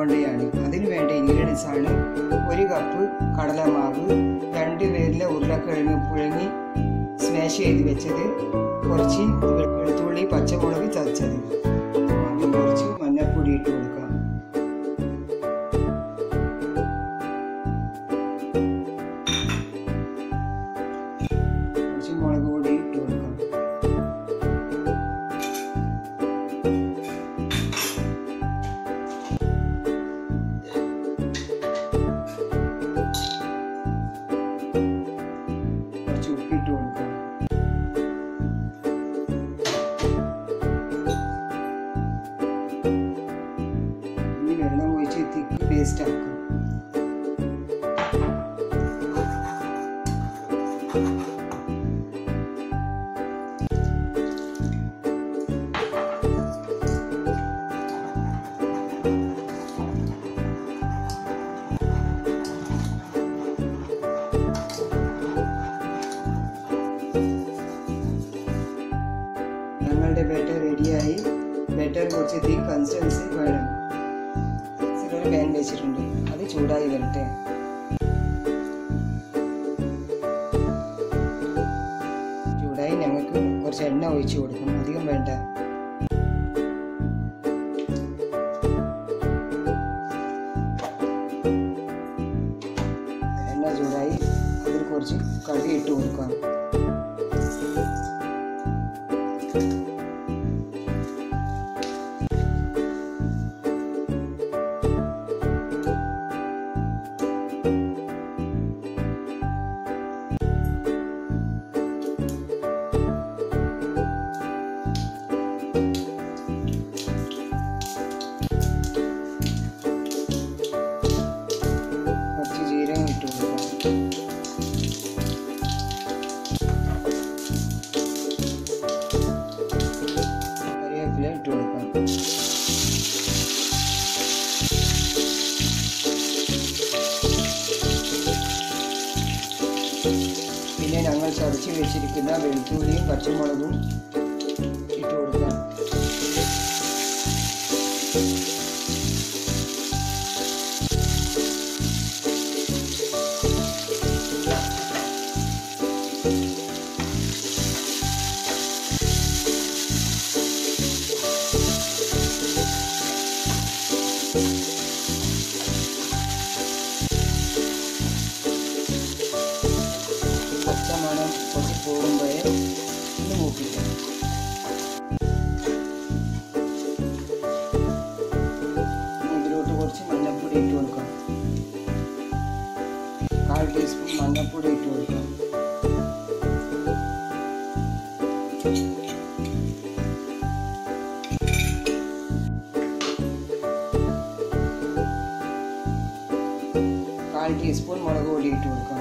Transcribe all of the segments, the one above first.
ബോണ്ടയാണ് അതിന് വേണ്ട ഇൻഗ്രീഡിയൻസ് ആണ് ഒരു കപ്പ് കടലമാവ് രണ്ട് പേരിലെ ഉരുളക്കിഴങ്ങ് പുഴുങ്ങി സ്മാഷ് ചെയ്ത് വെച്ചത് കുറച്ച് വെളുത്തുള്ളി പച്ചമുളക് ചതച്ചത് ആദ്യം കുറച്ച് മഞ്ഞൾപ്പൊടി ഇട്ട് കൊടുക്കാം കുറച്ച് മുളക് പൊടി ഇട്ട് കൊടുക്കാം കുറച്ച് ഉപ്പിട്ട് കൊടുക്കാം ഇനി വെള്ളം ഒഴിച്ച് തിക്ക് പേസ്റ്റ് ആക്കാം ഞങ്ങളുടെ ബെറ്റർ റെഡിയായി ബെറ്റർ കുറച്ച് തീ കൺസിസ്റ്റൻസി വേണം ഒരു പാൻ വെച്ചിട്ടുണ്ട് അത് ചൂടായി വരട്ടെ ചൂടായി ഞങ്ങൾക്ക് കുറച്ച് എണ്ണ ഒഴിച്ചു കൊടുക്കും അധികം വേണ്ട എണ്ണ ചൂടായി അതിൽ കുറച്ച് കടുക് ഇട്ട് കൊടുക്കാം കുറച്ച് ജീരകം ഇട്ട് കൊടുക്കാം കറിവേപ്പില ഇട്ട് കൊടുക്കാം പിന്നെ ഞങ്ങൾ ചതച്ച് വെച്ചിരിക്കുന്ന വെളുത്തുള്ളിയും പച്ചമുളകും ഇട്ട് കൊടുക്കാം പച്ചമണം കുറച്ച് പോകുമ്പോഴേ ഒന്ന് മൂപ്പിക്കാം ഇനി ഇതിലോട്ട് കുറച്ച് മഞ്ഞൾപ്പൊടി ഇട്ട് കൊടുക്കാം കാൽ ടീസ്പൂൺ മഞ്ഞൾപ്പൊടി ഇട്ട് കൊടുക്കാം കാൽ ടീസ്പൂൺ മുളക് പൊടി ഇട്ട് കൊടുക്കാം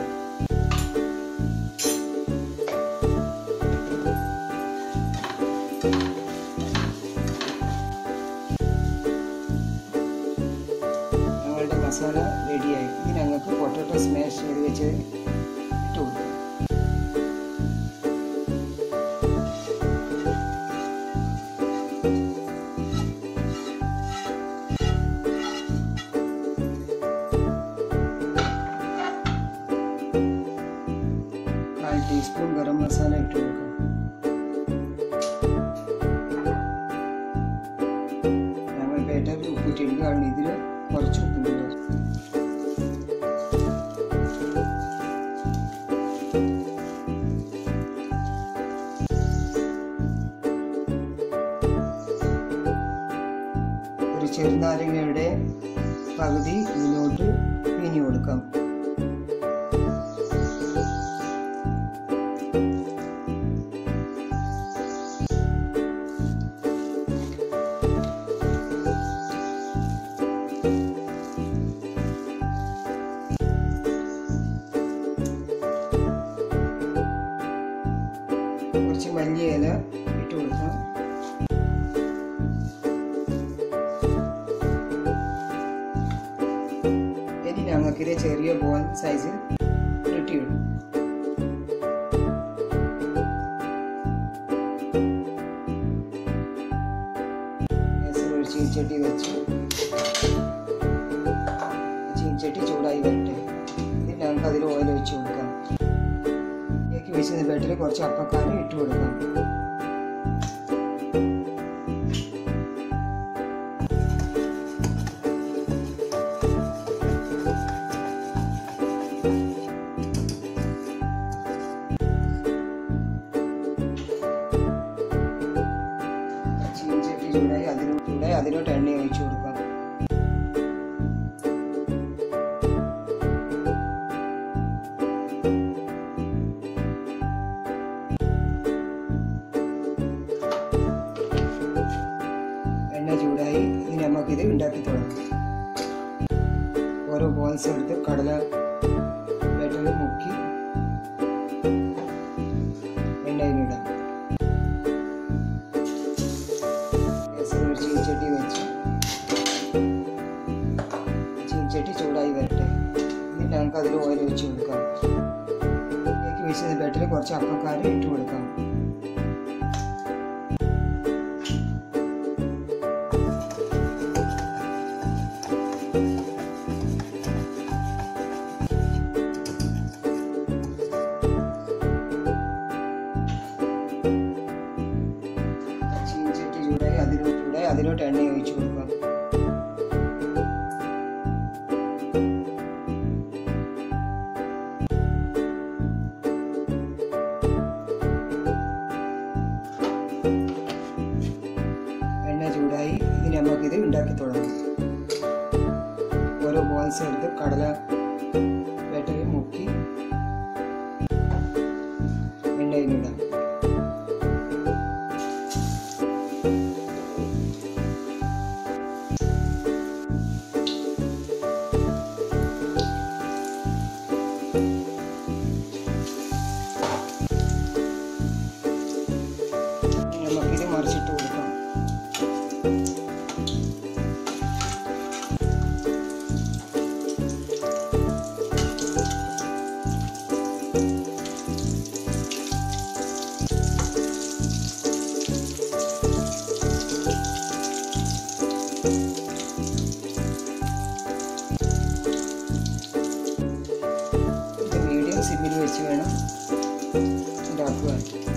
ഞങ്ങളുടെ മസാല റെഡിയായി ഇനി ഞങ്ങൾക്ക് പൊട്ടറ്റോ സ്മാഷ് ചെയ്ത് വെച്ച് ഇട്ട് കൊടുക്കാം കാൽ ടീസ്പൂൺ ഗരം മസാല ഇട്ട് കൊടുക്കാം ഞങ്ങൾ ബാറ്ററിൽ ഉപ്പിട്ടിട്ടുണ്ട് കാരണം ഇതിൽ കുറച്ച് ഉപ്പുണ്ട് ഒരു ചെറുനാരങ്ങയുടെ പകുതി ഇതിലോട്ട് പിഞ്ഞു കൊടുക്കാം കുറച്ച് മല്ലിയില ഇട്ട് കൊടുക്കാം ഇനി ഞങ്ങൾക്കിത് ചെറിയ ബോൾ സൈസിൽ ഉരുട്ടിയിടും ഗ്യാസിൽ ഒരു ചീച്ചട്ടി വെച്ച് ചീൻചട്ടി ചൂടായി വരട്ടെ ഇതിൽ നമുക്ക് അതിൽ ഓയിൽ ഒഴിച്ച് കൊടുക്കാം ഇതിലേക്ക് വെച്ചിരുന്ന ബെഡിൽ കുറച്ച് അപ്പക്കാരം ഇട്ട് കൊടുക്കാം ചീൻചട്ടി ചൂടായി അതിലോ ചൂടായി അതിലോട്ട് എണ്ണ ഒഴിച്ചു കൊടുക്കാം എണ്ണ ചൂടായി ഇനി നമുക്കിത് ഉണ്ടാക്കി തുടങ്ങാം ഓരോ ബോൾസ് എടുത്ത് കടല ബാറ്ററിൽ മുക്കി എണ്ണയിലിടാം ഗ്യാസിൽ ഒരു ചീൻചട്ടി വെച്ച് ചീൻചട്ടി ചൂടായി വരട്ടെ എന്നിട്ട് നമുക്ക് അതിൽ ഓയിൽ ഒഴിച്ച് കൊടുക്കാം ഇതിലേക്ക് വെച്ചിരുന്ന ബാറ്ററിൽ കുറച്ച് അപ്പക്കാരം ഇട്ട് കൊടുക്കാം ചീൻചട്ടി ചൂടായി അതിലോട്ട് ചൂടായി അതിലോട്ട് എണ്ണ ഒഴിച്ചു കൊടുക്കാം എണ്ണ ചൂടായി ഇനി നമുക്കിത് ഉണ്ടാക്കി തുടങ്ങാം ഓരോ ബോൾസ് എടുത്ത് കടല ബാറ്ററി മുക്കി എണ്ണയിലിടാം ഇനി നമുക്കിത് മറിച്ചിട്ട് കൊടുക്കാം ഇത് മീഡിയം സിമ്മിൽ വെച്ച് വേണം ഉണ്ടാക്കുവാൻ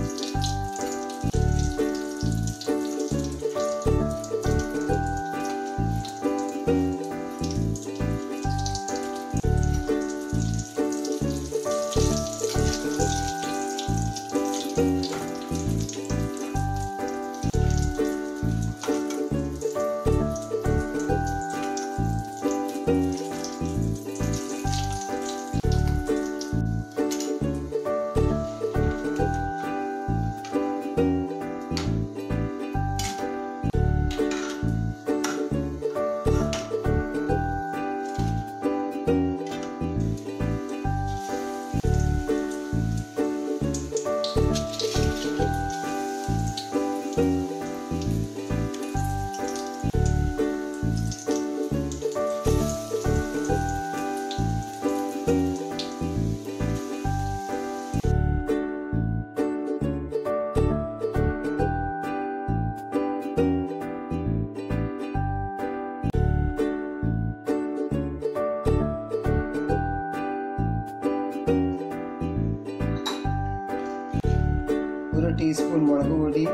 ഒരു ടീസ്പൂൺ മുളക് പൊടി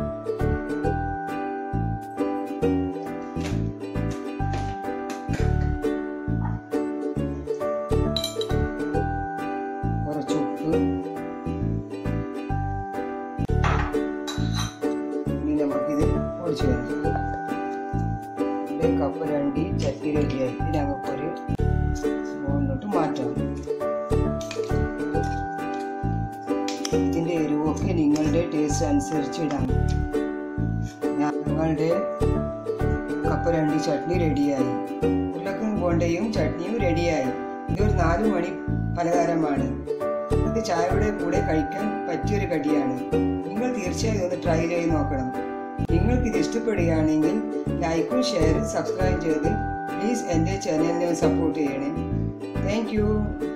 കുറച്ച് ഉപ്പ് ഇനി നമുക്കിത് പൊടിച്ചു വരാം ഒരു കപ്പ് രണ്ടി ചട്ടി റെഡിയായി ഇത് നമുക്കൊരു സ്പൂണിലോട്ട് മാറ്റാം ഇതിൻ്റെ എരിവൊക്കെ നിങ്ങളുടെ ടേസ്റ്റ് അനുസരിച്ച് ഇടാം ഞങ്ങളുടെ കപ്പ രണ്ട് ചട്നി റെഡിയായി ഉരുളക്കും ബോണ്ടയും ചട്നിയും റെഡിയായി ഇതൊരു നാല് മണി പലഹാരമാണ് ഇത് ചായയുടെ കൂടെ കഴിക്കാൻ പറ്റിയൊരു കടിയാണ് നിങ്ങൾ തീർച്ചയായും ഒന്ന് ട്രൈ ചെയ്ത് നോക്കണം നിങ്ങൾക്ക് ഇത് ഇഷ്ടപ്പെടുകയാണെങ്കിൽ ലൈക്കും ഷെയറും സബ്സ്ക്രൈബ് ചെയ്ത് പ്ലീസ് എൻ്റെ ചാനലിനെ സപ്പോർട്ട് ചെയ്യണേ താങ്ക്